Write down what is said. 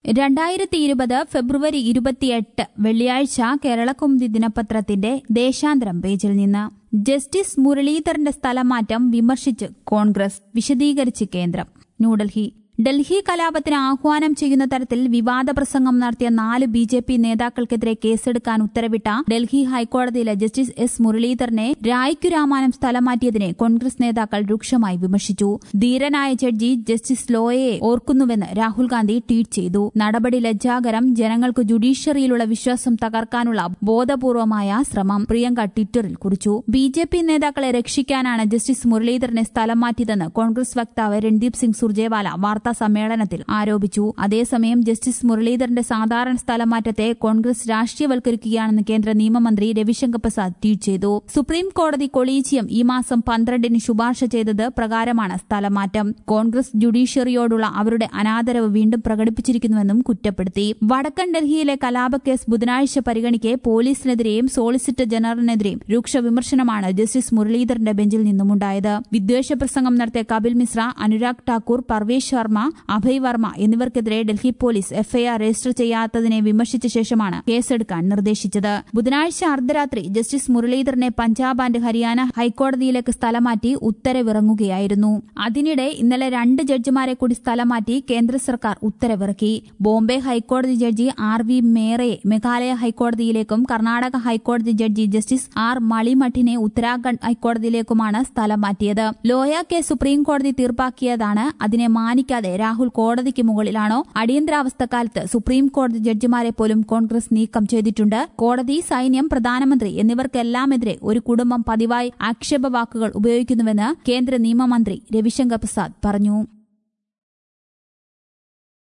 രണ്ടായിരത്തി ഇരുപത് ഫെബ്രുവരി ഇരുപത്തിയെട്ട് വെള്ളിയാഴ്ച കേരളകൗമുദി ദിനപത്രത്തിന്റെ ദേശാന്തരം പേജിൽ നിന്ന് ജസ്റ്റിസ് മുരളീധരന്റെ സ്ഥലമാറ്റം വിമർശിച്ച് കോൺഗ്രസ് വിശദീകരിച്ച് കേന്ദ്രം ന്യൂഡൽഹി ഡൽഹി കലാപത്തിന് ആഹ്വാനം ചെയ്യുന്ന തരത്തിൽ വിവാദ പ്രസംഗം നടത്തിയ നാല് ബി ജെ പി നേതാക്കൾക്കെതിരെ കേസെടുക്കാൻ ഉത്തരവിട്ട ഡൽഹി ഹൈക്കോടതിയിലെ ജസ്റ്റിസ് എസ് മുരളീധരനെ രായ്ക്കു രാമാനം സ്ഥലം മാറ്റിയതിനെ കോൺഗ്രസ് നേതാക്കൾ രൂക്ഷമായി വിമർശിച്ചു ധീരനായ ജഡ്ജി ജസ്റ്റിസ് ലോയയെ ഓർക്കുന്നുവെന്ന് രാഹുൽ ഗാന്ധി ട്വീറ്റ് ചെയ്തു നടപടി ലജ്ജാകരം ജനങ്ങൾക്ക് ജുഡീഷ്യറിയിലുള്ള വിശ്വാസം തകർക്കാനുള്ള ബോധപൂർവമായ ശ്രമം പ്രിയങ്ക ട്വിറ്ററിൽ കുറിച്ചു ബി ജെ പി നേതാക്കളെ രക്ഷിക്കാനാണ് ജസ്റ്റിസ് മുരളീധരനെ സ്ഥലം മാറ്റിയതെന്ന് കോൺഗ്രസ് വക്താവ് രൺദീപ് സിംഗ് സുർജേവാല വാർത്താ സമ്മേളനത്തിൽ ആരോപിച്ചു അതേസമയം ജസ്റ്റിസ് മുരളീധരന്റെ സാധാരണ സ്ഥലമാറ്റത്തെ കോൺഗ്രസ് രാഷ്ട്രീയവൽക്കരിക്കുകയാണെന്ന് കേന്ദ്ര നിയമമന്ത്രി രവിശങ്കർ പ്രസാദ് ട്വീറ്റ് ചെയ്തു സുപ്രീം കോടതി കൊളീജിയം ഈ മാസം പന്ത്രണ്ടിന് ശുപാർശ ചെയ്തത് പ്രകാരമാണ് സ്ഥലമാറ്റം കോൺഗ്രസ് ജുഡീഷ്യറിയോടുള്ള അവരുടെ അനാദരവ് വീണ്ടും പ്രകടിപ്പിച്ചിരിക്കുന്നുവെന്നും കുറ്റപ്പെടുത്തി വടക്കൻ ഡൽഹിയിലെ കലാപക്കേസ് ബുധനാഴ്ച പരിഗണിക്കെ പോലീസിനെതിരെയും സോളിസിറ്റർ ജനറലിനെതിരെയും രൂക്ഷ വിമർശനമാണ് ജസ്റ്റിസ് മുരളീധരന്റെ ബെഞ്ചിൽ നിന്നുമുണ്ടായത് വിദ്വേഷ പ്രസംഗം നടത്തിയ കപിൽ മിശ്ര അനുരാഗ് ഠാക്കൂർ പർവേശ് ശർമ്മ അഭയ് വർമ്മ എന്നിവർക്കെതിരെ ഡൽഹി പോലീസ് എഫ്ഐആർ രജിസ്റ്റർ ചെയ്യാത്തതിനെ വിമർശിച്ച ശേഷമാണ് കേസെടുക്കാൻ നിർദ്ദേശിച്ചത് ബുധനാഴ്ച അർദ്ധരാത്രി ജസ്റ്റിസ് മുരളീധരനെ പഞ്ചാബ് ആൻഡ് ഹരിയാന ഹൈക്കോടതിയിലേക്ക് സ്ഥലം മാറ്റി ഉത്തരവിറങ്ങുകയായിരുന്നു അതിനിടെ ഇന്നലെ രണ്ട് ജഡ്ജിമാരെ കൂടി സ്ഥലം മാറ്റി കേന്ദ്ര സർക്കാർ ഉത്തരവിറക്കി ബോംബെ ഹൈക്കോടതി judge R V മേറയെ Meghalaya ഹൈക്കോടതിയിലേക്കും Karnataka ഹൈക്കോടതി ജഡ്ജി ജസ്റ്റിസ് ആർ മളിമഠിനെ ഉത്തരാഖണ്ഡ് ഹൈക്കോടതിയിലേക്കുമാണ് സ്ഥലം മാറ്റിയത് ലോയ കേസ് സുപ്രീം കോടതി തീർപ്പാക്കിയതാണ് അതിനെ മാനിക്കാതെ രാഹുൽ കോടതിക്ക് മുകളിലാണോ അടിയന്തരാവസ്ഥക്കാലത്ത് സുപ്രീം കോടതി ജഡ്ജിമാരെ പോലും കോൺഗ്രസ് നീക്കം ചെയ്തിട്ടുണ്ട് കോടതി സൈന്യം പ്രധാനമന്ത്രി എന്നിവർക്കെല്ലാമെതിരെ ഒരു കുടുംബം പതിവായി ആക്ഷേപവാക്കുകൾ ഉപയോഗിക്കുന്നുവെന്ന് കേന്ദ്ര നിയമമന്ത്രി രവിശങ്കർ പ്രസാദ് പറഞ്ഞു